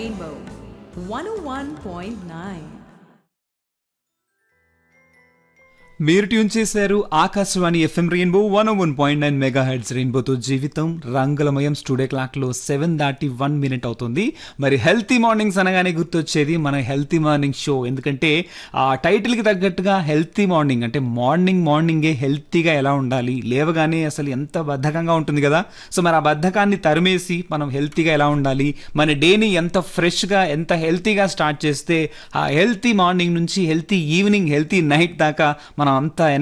Rainbow 101.9. మీరు tune చేశారు Akashvani FM rainbow one one point nine megahertz రెయిన్బోతో జీవితం రంగులమయం స్టూడియో క్లాక్లో సెవెన్ దాటి వన్ మినిట్ అవుతుంది మరి హెల్తీ మార్నింగ్స్ అనగానే గుర్తొచ్చేది మన హెల్తీ మార్నింగ్ షో ఎందుకంటే ఆ టైటిల్కి తగ్గట్టుగా హెల్తీ మార్నింగ్ అంటే మార్నింగ్ మార్నింగే హెల్తీగా ఎలా ఉండాలి లేవగానే అసలు ఎంత బద్ధకంగా ఉంటుంది కదా సో మరి ఆ బద్ధకాన్ని తరిమేసి మనం హెల్తీగా ఎలా ఉండాలి మన డేని ఎంత ఫ్రెష్గా ఎంత హెల్తీగా స్టార్ట్ చేస్తే ఆ హెల్తీ మార్నింగ్ నుంచి హెల్తీ ఈవినింగ్ హెల్తీ నైట్ దాకా మనం అంతా